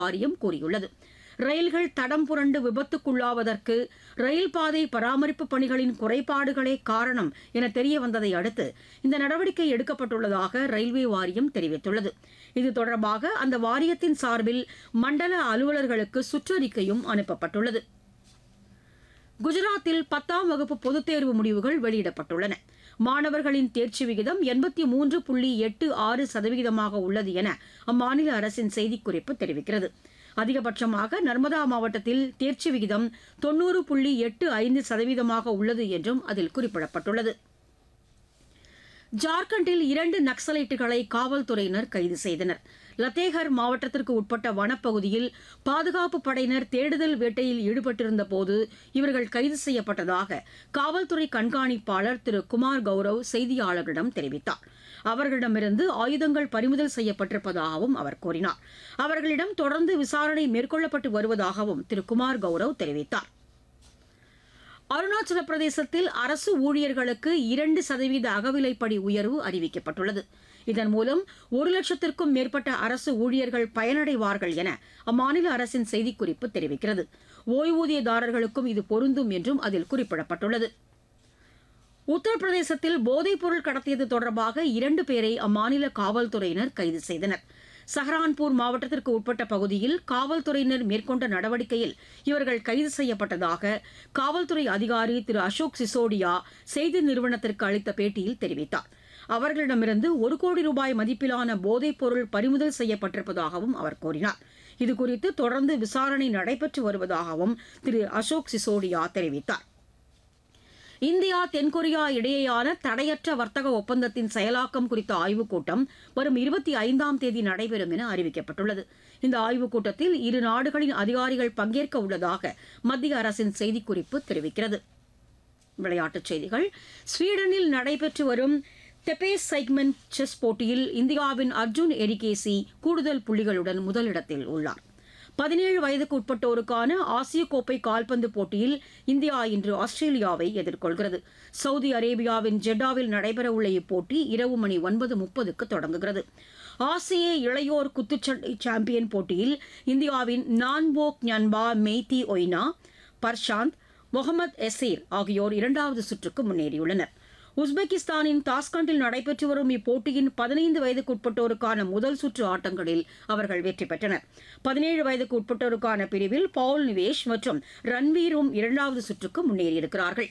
வாரியம் கூறியுள்ளது ரயில்கள் தடம் புரண்டு விபத்துக்குள்ளாவதற்கு ரயில் பாதை பராமரிப்பு பணிகளின் குறைபாடுகளே காரணம் என தெரிய வந்ததை அடுத்து இந்த நடவடிக்கை எடுக்கப்பட்டுள்ளதாக ரயில்வே வாரியம் தெரிவித்துள்ளது இது தொடர்பாக அந்த வாரியத்தின் சார்பில் மண்டல அலுவலர்களுக்கு சுற்றறிக்கையும் அனுப்பப்பட்டுள்ளது குஜராத்தில் பத்தாம் வகுப்பு பொதுத் தேர்வு முடிவுகள் வெளியிடப்பட்டுள்ளன மாணவர்களின் தேர்ச்சி விகிதம் எண்பத்தி மூன்று புள்ளி எட்டு ஆறு சதவிகிதமாக உள்ளது என அம்மாநில அரசின் செய்திக்குறிப்பு தெரிவிக்கிறது அதிகபட்சமாக நர்மதா மாவட்டத்தில் தேர்ச்சி விகிதம் தொன்னூறு புள்ளி எட்டு ஐந்து சதவீதமாக உள்ளது என்றும் அதில் குறிப்பிடப்பட்டுள்ளது ஜார்க்கண்டில் இரண்டு நக்சலைட்டுகளை காவல்துறையினர் கைது செய்தனர் லத்தேகர் மாவட்டத்திற்கு உட்பட்ட வனப்பகுதியில் பாதுகாப்பு படையினர் தேடுதல் வேட்டையில் ஈடுபட்டிருந்த போது இவர்கள் கைது செய்யப்பட்டதாக காவல்துறை கண்காணிப்பாளர் திரு குமார் கௌரவ் செய்தியாளர்களிடம் தெரிவித்தார் அவர்களிடமிருந்து ஆயுதங்கள் பறிமுதல் செய்யப்பட்டிருப்பதாகவும் அவர் கூறினார் அவர்களிடம் தொடர்ந்து விசாரணை மேற்கொள்ளப்பட்டு வருவதாகவும் திரு குமார் கௌரவ் தெரிவித்தார் அருணாச்சல பிரதேசத்தில் அரசு ஊழியர்களுக்கு இரண்டு சதவீத அகவிலைப்படி உயர்வு அறிவிக்கப்பட்டுள்ளது இதன் மூலம் ஒரு லட்சத்திற்கும் மேற்பட்ட அரசு ஊழியர்கள் பயனடைவார்கள் என அம்மாநில அரசின் செய்திக்குறிப்பு தெரிவிக்கிறது ஓய்வூதியதாரர்களுக்கும் இது பொருந்தும் என்றும் அதில் குறிப்பிடப்பட்டுள்ளது உத்தரப்பிரதேசத்தில் போதைப்பொருள் கடத்தியது தொடர்பாக இரண்டு பேரை அம்மாநில காவல்துறையினர் கைது செய்தனர் சஹரான்பூர் மாவட்டத்திற்கு உட்பட்ட பகுதியில் காவல்துறையினர் மேற்கொண்ட நடவடிக்கையில் இவர்கள் கைது செய்யப்பட்டதாக காவல்துறை அதிகாரி திரு அசோக் சிசோடியா செய்தி நிறுவனத்திற்கு அளித்த பேட்டியில் தெரிவித்தார் அவர்களிடமிருந்து ஒரு கோடி ரூபாய் மதிப்பிலான போதைப் பொருள் பறிமுதல் செய்யப்பட்டிருப்பதாகவும் அவர் கூறினார் இதுகுறித்து தொடர்ந்து விசாரணை நடைபெற்று வருவதாகவும் திரு அசோக் சிசோடியா தெரிவித்தார் இந்தியா தென்கொரியா இடையேயான தடையற்ற வர்த்தக ஒப்பந்தத்தின் செயலாக்கம் குறித்த ஆய்வுக் கூட்டம் வரும் இருபத்தி ஐந்தாம் தேதி நடைபெறும் என அறிவிக்கப்பட்டுள்ளது இந்த ஆய்வுக் கூட்டத்தில் இரு நாடுகளின் அதிகாரிகள் பங்கேற்க உள்ளதாக மத்திய அரசின் செய்திக்குறிப்பு தெரிவிக்கிறது விளையாட்டுச் செய்திகள் ஸ்வீடனில் நடைபெற்று வரும் தெபேஸ் சைக்மெண்ட் செஸ் போட்டியில் இந்தியாவின் அர்ஜுன் எரிகேசி கூடுதல் புள்ளிகளுடன் முதலிடத்தில் உள்ளார் பதினேழு வயதுக்கு உட்பட்டோருக்கான ஆசிய கோப்பை கால்பந்து போட்டியில் இந்தியா இன்று ஆஸ்திரேலியாவை எதிர்கொள்கிறது சவுதி அரேபியாவின் ஜெட்டாவில் நடைபெறவுள்ள இப்போட்டி இரவு மணி ஒன்பது முப்பதுக்கு தொடங்குகிறது ஆசிய இளையோர் குத்துச்சண்டை சாம்பியன் போட்டியில் இந்தியாவின் நான்போக் ஞான்பா மெய்தி ஒய்னா பர்ஷாந்த் முகமது எசீர் ஆகியோர் இரண்டாவது சுற்றுக்கு முன்னேறியுள்ளனர் உஸ்பெகிஸ்தானின் தாஸ்கண்டில் நடைபெற்று வரும் இப்போட்டியின் பதினைந்து வயதுக்கு உட்பட்டோருக்கான முதல் சுற்று ஆட்டங்களில் அவர்கள் வெற்றி பெற்றனர் பதினேழு வயதுக்கு உட்பட்டோருக்கான பிரிவில் பவுல் நிவேஷ் மற்றும் ரன்வீரும் இரண்டாவது சுற்றுக்கு முன்னேறியிருக்கிறார்கள்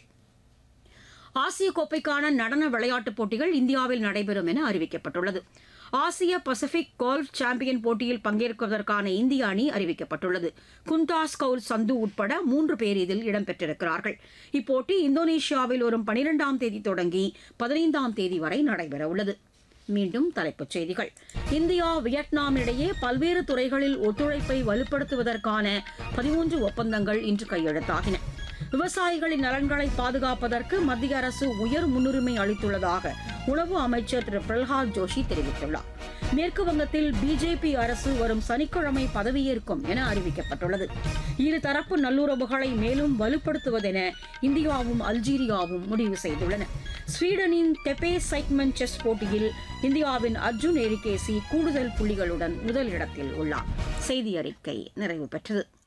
ஆசிய கோப்பைக்கான நடன விளையாட்டுப் போட்டிகள் இந்தியாவில் நடைபெறும் என அறிவிக்கப்பட்டுள்ளது ஆசிய பசிபிக் கோல்ஃப் சாம்பியன் போட்டியில் பங்கேற்பதற்கான இந்திய அணி அறிவிக்கப்பட்டுள்ளது குந்தாஸ் கவுல் சந்து உட்பட மூன்று பேர் இதில் இடம்பெற்றிருக்கிறார்கள் இப்போட்டி இந்தோனேஷியாவில் வரும் பனிரெண்டாம் தேதி தொடங்கி பதினைந்தாம் தேதி வரை நடைபெறவுள்ளது மீண்டும் தலைப்புச் செய்திகள் இந்தியா வியட்நாம் இடையே பல்வேறு துறைகளில் ஒத்துழைப்பை வலுப்படுத்துவதற்கான பதிமூன்று ஒப்பந்தங்கள் இன்று கையெழுத்தாகின விவசாயிகளின் நலன்களை பாதுகாப்பதற்கு மத்திய அரசு உயர் முன்னுரிமை அளித்துள்ளதாக உணவு அமைச்சர் திரு பிரல்ஹாத் ஜோஷி தெரிவித்துள்ளார் மேற்கு வங்கத்தில் பிஜேபி அரசு வரும் சனிக்கிழமை பதவியேற்கும் என அறிவிக்கப்பட்டுள்ளது இருதரப்பு நல்லுறவுகளை மேலும் வலுப்படுத்துவதென இந்தியாவும் அல்ஜீரியாவும் முடிவு செய்துள்ளன ஸ்வீடனின் தெபே சைக்மெண்ட் செஸ் போட்டியில் இந்தியாவின் அர்ஜுன் எரிகேசி கூடுதல் புள்ளிகளுடன் முதலிடத்தில் உள்ளார் செய்தி அறிக்கை நிறைவு பெற்றது